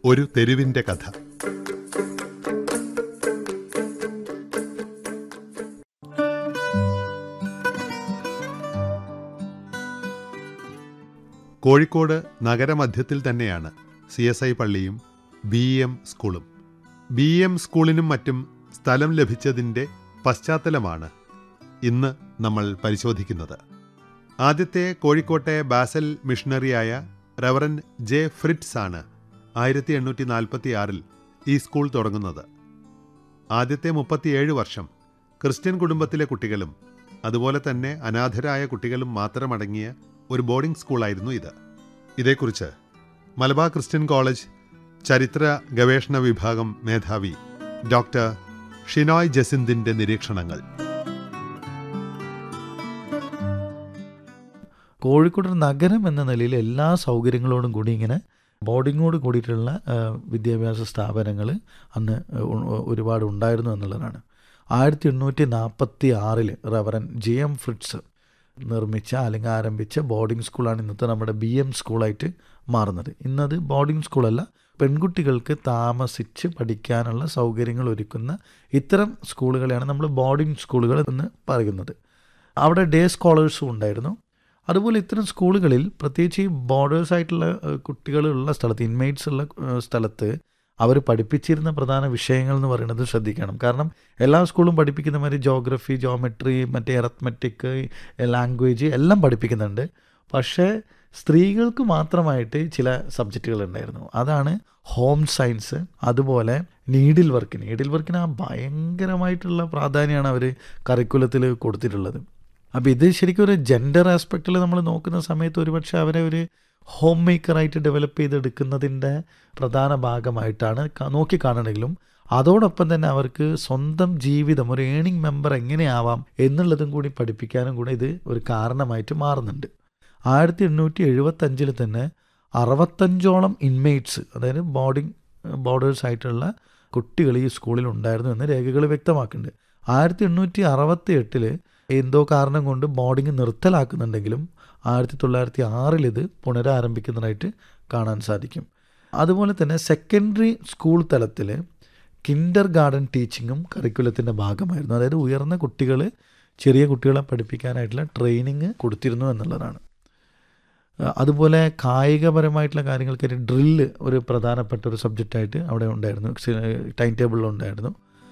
ഒരു തെരുവിന്റെ കഥ കോഴിക്കോട് നഗരമധ്യത്തിൽ തന്നെയാണ് സി എസ് ഐ പള്ളിയും ബി എം സ്കൂളും ബി എം സ്കൂളിനും മറ്റും സ്ഥലം ലഭിച്ചതിൻ്റെ പശ്ചാത്തലമാണ് ഇന്ന് നമ്മൾ പരിശോധിക്കുന്നത് ആദ്യത്തെ കോഴിക്കോട്ടെ ബാസൽ മിഷണറിയായ റവറൻ ജെ ഫ്രിറ്റ്സ് ആണ് ആയിരത്തി എണ്ണൂറ്റി നാൽപ്പത്തി ആറിൽ ഈ സ്കൂൾ തുടങ്ങുന്നത് ആദ്യത്തെ മുപ്പത്തിയേഴ് വർഷം ക്രിസ്ത്യൻ കുടുംബത്തിലെ കുട്ടികളും അതുപോലെ തന്നെ അനാഥരായ കുട്ടികളും മാത്രമടങ്ങിയ ഒരു ബോർഡിംഗ് സ്കൂളായിരുന്നു ഇത് ഇതേക്കുറിച്ച് മലബാർ ക്രിസ്ത്യൻ കോളേജ് ചരിത്ര ഗവേഷണ വിഭാഗം മേധാവി ഡോക്ടർ ഷിനോയ് ജസിന്തിന്റെ നിരീക്ഷണങ്ങൾ കോഴിക്കോട് ഒരു നഗരം എന്ന നിലയിൽ എല്ലാ സൗകര്യങ്ങളോടും കൂടി ഇങ്ങനെ ബോർഡിങ്ങോട് കൂടിയിട്ടുള്ള ആ, വിദ്യാഭ്യാസ സ്ഥാപനങ്ങൾ അന്ന് ഉ- ഒരുപാട് ഉണ്ടായിരുന്നു എന്നുള്ളതാണ് ആയിരത്തി എണ്ണൂറ്റി നാൽപ്പത്തി ആറിൽ റവറൻ ജി എം ഫ്രിറ്റ്സ് നിർമ്മിച്ച അല്ലെങ്കിൽ ആരംഭിച്ച ബോർഡിംഗ് സ്കൂളാണ് ഇന്നത്തെ നമ്മുടെ ബി എം സ്കൂളായിട്ട് മാറുന്നത് ഇന്നത് ബോർഡിംഗ് സ്കൂളല്ല പെൺകുട്ടികൾക്ക് താമസിച്ച് പഠിക്കാനുള്ള സൗകര്യങ്ങൾ ഒരുക്കുന്ന ഇത്തരം സ്കൂളുകളെയാണ് നമ്മൾ ബോർഡിംഗ് സ്കൂളുകൾ എന്ന് പറയുന്നത് അവിടെ ഡേ സ്കോളേഴ്സും ഉണ്ടായിരുന്നു അതുപോലെ ഇത്തരം സ്കൂളുകളിൽ പ്രത്യേകിച്ച് ഈ ബോർഡേഴ്സ് ആയിട്ടുള്ള ഏഹ്, കുട്ടികളുള്ള സ്ഥലത്ത് ഇൻമേറ്റ്സ് ഉള്ള ഏഹ്, സ്ഥലത്ത് അവർ പഠിപ്പിച്ചിരുന്ന പ്രധാന വിഷയങ്ങൾ എന്ന് പറയുന്നത് ശ്രദ്ധിക്കണം കാരണം എല്ലാ സ്കൂളും പഠിപ്പിക്കുന്ന മാതിരി ജോഗ്രഫി ജോമെട്രി മറ്റേ എറത്മെറ്റിക് ലാംഗ്വേജ് എല്ലാം പഠിപ്പിക്കുന്നുണ്ട് പക്ഷേ സ്ത്രീകൾക്ക് മാത്രമായിട്ട് ചില സബ്ജക്റ്റുകൾ ഉണ്ടായിരുന്നു അതാണ് ഹോം സയൻസ് അതുപോലെ നീഡിൽ വർക്ക് നീഡിൽ വർക്കിന് ആ ഭയങ്കരമായിട്ടുള്ള പ്രാധാന്യമാണ് അവർ കറിക്കുലത്തിൽ കൊടുത്തിട്ടുള്ളത് അപ്പോൾ ഇത് ശരിക്കും ഒരു ജെൻഡർ ആസ്പെക്റ്റിൽ നമ്മൾ നോക്കുന്ന സമയത്ത് ഒരുപക്ഷെ അവരെ ഒരു ഹോം മേക്കറായിട്ട് ഡെവലപ്പ് ചെയ്തെടുക്കുന്നതിൻ്റെ പ്രധാന ഭാഗമായിട്ടാണ് ക- നോക്കിക്കാണണമെങ്കിലും അതോടൊപ്പം തന്നെ അവർക്ക് സ്വന്തം ജീവിതം ഒരു ഏണിംഗ് മെമ്പർ എങ്ങനെയാവാം എന്നുള്ളതും കൂടി പഠിപ്പിക്കാനും കൂടെ ഇത് ഒരു കാരണമായിട്ട് മാറുന്നുണ്ട് ആയിരത്തി എണ്ണൂറ്റി എഴുപത്തഞ്ചിൽ തന്നെ അറുപത്തഞ്ചോളം ഇൻമേറ്റ്സ് അതായത് ബോർഡിംഗ് ബോർഡേഴ്സ് ആയിട്ടുള്ള കുട്ടികൾ ഈ സ്കൂളിൽ ഉണ്ടായിരുന്നു എന്ന് രേഖകൾ വ്യക്തമാക്കുന്നുണ്ട് ആയിരത്തി എണ്ണൂറ്റി അറുപത്തി എട്ടിൽ എന്തോ കാരണം കൊണ്ട് ബോർഡിംഗ് നിർത്തലാക്കുന്നുണ്ടെങ്കിലും ആയിരത്തി തൊള്ളായിരത്തി ആറിൽ ഇത് പുനരാരംഭിക്കുന്നതായിട്ട് കാണാൻ സാധിക്കും അതുപോലെ തന്നെ സെക്കൻഡറി സ്കൂൾ തലത്തിൽ കിൻഡർ ഗാർഡൻ ടീച്ചിങ്ങും കരിക്കുലത്തിൻ്റെ ഭാഗമായിരുന്നു അതായത് ഉയർന്ന കുട്ടികൾ ചെറിയ കുട്ടികളെ പഠിപ്പിക്കാനായിട്ടുള്ള ട്രെയിനിങ് കൊടുത്തിരുന്നു എന്നുള്ളതാണ് ആ, അതുപോലെ കായികപരമായിട്ടുള്ള കാര്യങ്ങൾക്ക് ഡ്രില്ല് ഒരു പ്രധാനപ്പെട്ട ഒരു സബ്ജക്റ്റായിട്ട് അവിടെ ഉണ്ടായിരുന്നു ടൈം ടേബിളിൽ ഉണ്ടായിരുന്നു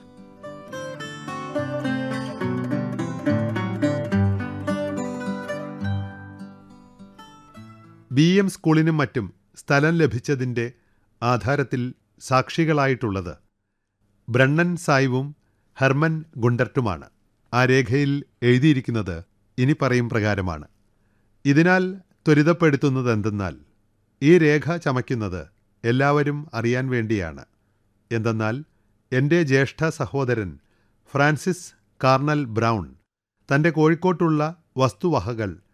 ബി എം സ്കൂളിനും മറ്റും സ്ഥലം ലഭിച്ചതിൻ്റെ ആധാരത്തിൽ സാക്ഷികളായിട്ടുള്ളത് ബ്രണ്ണൻ സായിവും ഹെർമൻ ഗുണ്ടർട്ടുമാണ് ആ രേഖയിൽ എഴുതിയിരിക്കുന്നത് ഇനി പറയും പ്രകാരമാണ് ഇതിനാൽ ത്വരിതപ്പെടുത്തുന്നത് എന്തെന്നാൽ ഈ രേഖ ചമയ്ക്കുന്നത് എല്ലാവരും അറിയാൻ വേണ്ടിയാണ് എന്തെന്നാൽ എൻ്റെ ജ്യേഷ്ഠ സഹോദരൻ ഫ്രാൻസിസ് കാർണൽ ബ്രൗൺ തൻ്റെ കോഴിക്കോട്ടുള്ള വസ്തുവകകൾ